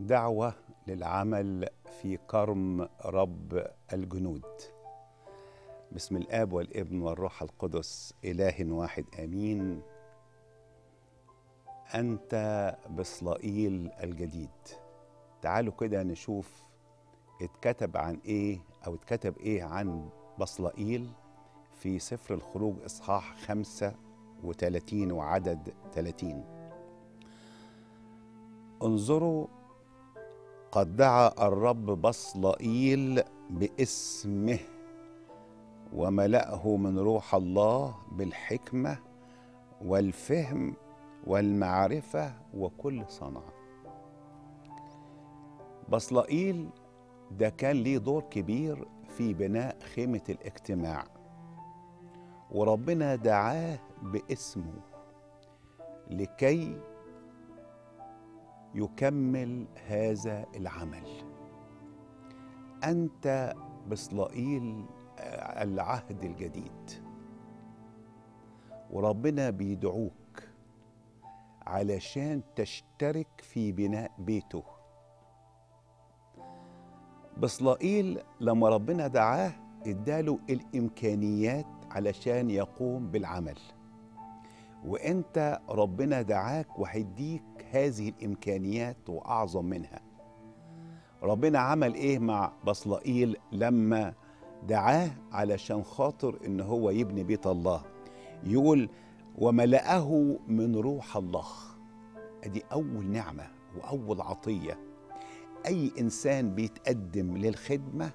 دعوة للعمل في كرم رب الجنود باسم الآب والابن والروح القدس إله واحد آمين أنت بصلائيل الجديد تعالوا كده نشوف اتكتب عن إيه أو اتكتب إيه عن بصلائيل في سفر الخروج إصحاح خمسة وثلاثين وعدد ثلاثين انظروا قد دعا الرب بصلائيل باسمه وملأه من روح الله بالحكمة والفهم والمعرفة وكل صنعة بصلائيل ده كان ليه دور كبير في بناء خيمة الاجتماع وربنا دعاه باسمه لكي يكمل هذا العمل انت بصلائيل العهد الجديد وربنا بيدعوك علشان تشترك في بناء بيته بصلائيل لما ربنا دعاه اداله الامكانيات علشان يقوم بالعمل وانت ربنا دعاك وهيديك هذه الامكانيات واعظم منها ربنا عمل ايه مع بصلائيل لما دعاه علشان خاطر ان هو يبني بيت الله يقول وملأه من روح الله ادي اول نعمه واول عطيه اي انسان بيتقدم للخدمه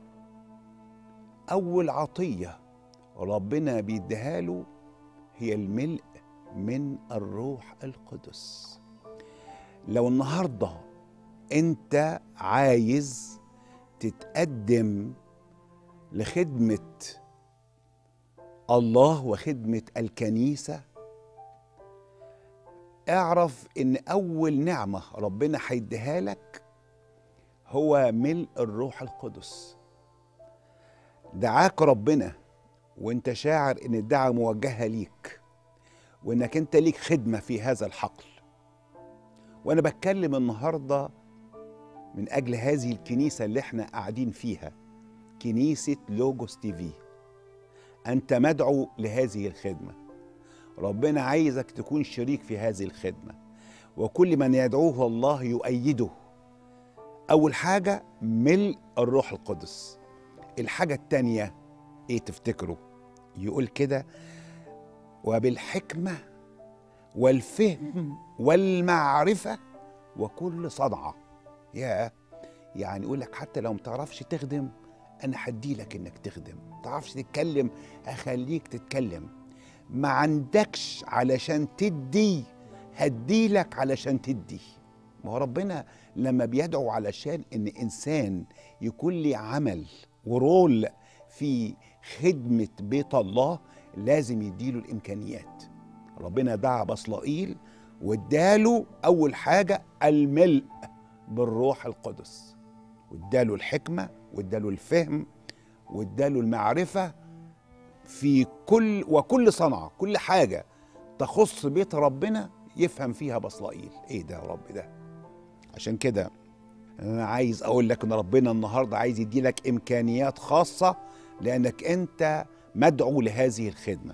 اول عطيه ربنا بيديها له هي الملء من الروح القدس لو النهارده انت عايز تتقدم لخدمه الله وخدمه الكنيسه اعرف ان اول نعمه ربنا هيديها لك هو ملء الروح القدس دعاك ربنا وانت شاعر ان الدعوه موجهه ليك وانك انت ليك خدمه في هذا الحقل وانا بتكلم النهارده من اجل هذه الكنيسه اللي احنا قاعدين فيها كنيسه لوجوس تي في انت مدعو لهذه الخدمه ربنا عايزك تكون شريك في هذه الخدمه وكل من يدعوه الله يؤيده اول حاجه ملء الروح القدس الحاجه التانيه ايه تفتكروا يقول كده وبالحكمه والفهم والمعرفه وكل صنعه يا يعني يقول لك حتى لو ما تعرفش تخدم انا هدي لك انك تخدم ما تعرفش تتكلم اخليك تتكلم ما عندكش علشان تدي هدي لك علشان تدي ما هو ربنا لما بيدعو علشان ان انسان يكون لي عمل ورول في خدمه بيت الله لازم يديله الامكانيات ربنا دعا بصلائيل واداله اول حاجه الملء بالروح القدس واداله الحكمه واداله الفهم واداله المعرفه في كل وكل صنعه كل حاجه تخص بيت ربنا يفهم فيها بصلائيل ايه ده يا رب ده عشان كده انا عايز اقول لك ان ربنا النهارده عايز يدي لك امكانيات خاصه لانك انت مدعو لهذه الخدمه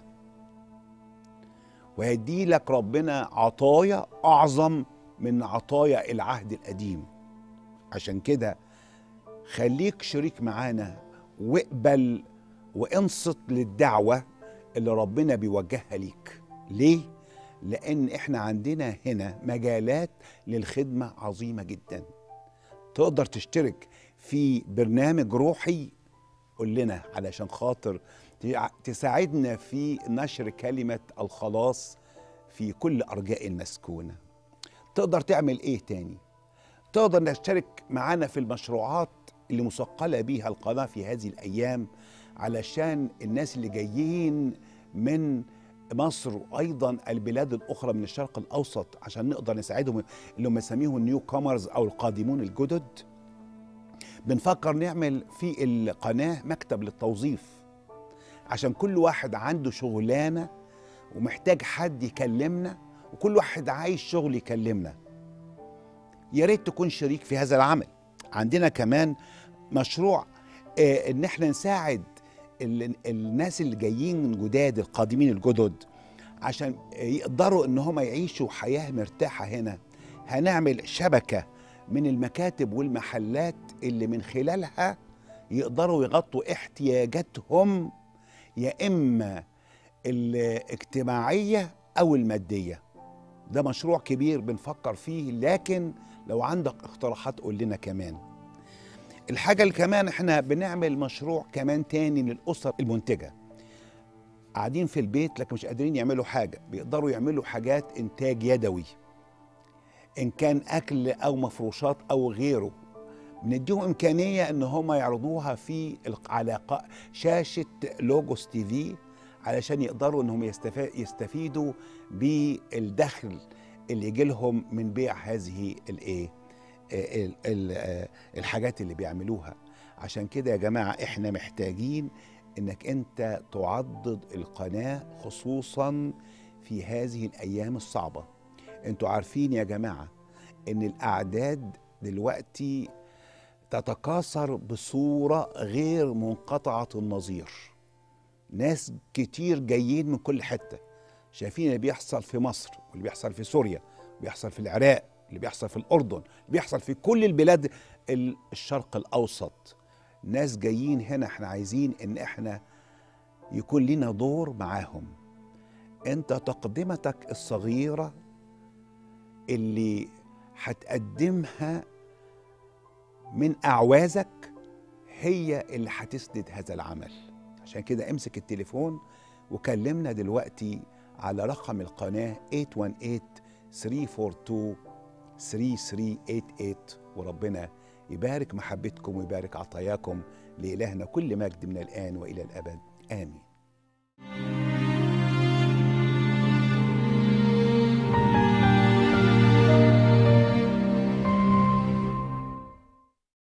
وهيدي لك ربنا عطايا اعظم من عطايا العهد القديم عشان كده خليك شريك معانا واقبل وانصت للدعوه اللي ربنا بيوجهها ليك ليه لان احنا عندنا هنا مجالات للخدمه عظيمه جدا تقدر تشترك في برنامج روحي قول لنا علشان خاطر تساعدنا في نشر كلمه الخلاص في كل ارجاء المسكونه تقدر تعمل ايه تاني تقدر نشترك معانا في المشروعات اللي مثقله بيها القناه في هذه الايام علشان الناس اللي جايين من مصر وايضا البلاد الاخرى من الشرق الاوسط عشان نقدر نساعدهم اللي هم بنسميهم النيو كومرز او القادمون الجدد بنفكر نعمل في القناه مكتب للتوظيف عشان كل واحد عنده شغلانه ومحتاج حد يكلمنا وكل واحد عايز شغل يكلمنا يا ريت تكون شريك في هذا العمل عندنا كمان مشروع آه، ان احنا نساعد ال- الناس اللي جايين جداد القادمين الجدد عشان يقدروا ان هم يعيشوا حياه مرتاحه هنا هنعمل شبكه من المكاتب والمحلات اللي من خلالها يقدروا يغطوا احتياجاتهم يا اما الاجتماعيه او الماديه ده مشروع كبير بنفكر فيه لكن لو عندك اقتراحات قول لنا كمان الحاجة اللي كمان احنا بنعمل مشروع كمان تاني للأسر المنتجة قاعدين في البيت لكن مش قادرين يعملوا حاجة بيقدروا يعملوا حاجات إنتاج يدوي إن كان أكل أو مفروشات أو غيره بنديهم إمكانية إن هم يعرضوها في الق- على ق- شاشة لوجوس تي في علشان يقدروا إنهم يستفا- يستفيدوا بالدخل اللي يجي لهم من بيع هذه الإيه ال- ال- آه، الحاجات اللي بيعملوها عشان كده يا جماعة احنا محتاجين انك انت تعضد القناة خصوصا في هذه الايام الصعبة انتوا عارفين يا جماعة ان الاعداد دلوقتي تتكاثر بصورة غير منقطعة النظير ناس كتير جايين من كل حتة شايفين اللي بيحصل في مصر واللي بيحصل في سوريا بيحصل في العراق اللي بيحصل في الأردن اللي بيحصل في كل البلاد ال- الشرق الأوسط ناس جايين هنا احنا عايزين ان احنا يكون لنا دور معاهم انت تقدمتك الصغيرة اللي هتقدمها من أعوازك هي اللي هتسند هذا العمل عشان كده امسك التليفون وكلمنا دلوقتي على رقم القناة 818 342 3388 وربنا يبارك محبتكم ويبارك عطاياكم لإلهنا كل مجد من الآن وإلى الأبد آمين